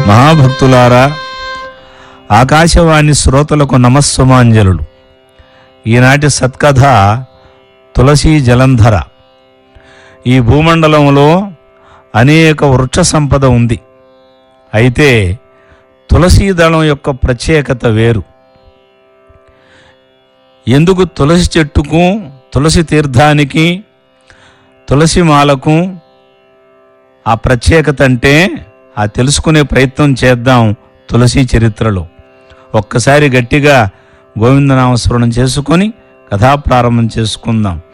మహాభక్తులారా ఆకాశవాణి శ్రోతలకు నమస్సుమాంజలులు ఈనాటి సత్కథ తులసీ జలంధర ఈ భూమండలంలో అనేక వృక్ష సంపద ఉంది అయితే తులసీ దళం యొక్క ప్రత్యేకత వేరు ఎందుకు తులసి చెట్టుకు తులసి తీర్థానికి తులసి మాలకు ఆ ప్రత్యేకత అంటే ఆ తెలుసుకునే ప్రయత్నం చేద్దాం తులసి చరిత్రలో ఒక్కసారి గట్టిగా గోవిందనామస్మరణం చేసుకొని కథా ప్రారంభం చేసుకుందాం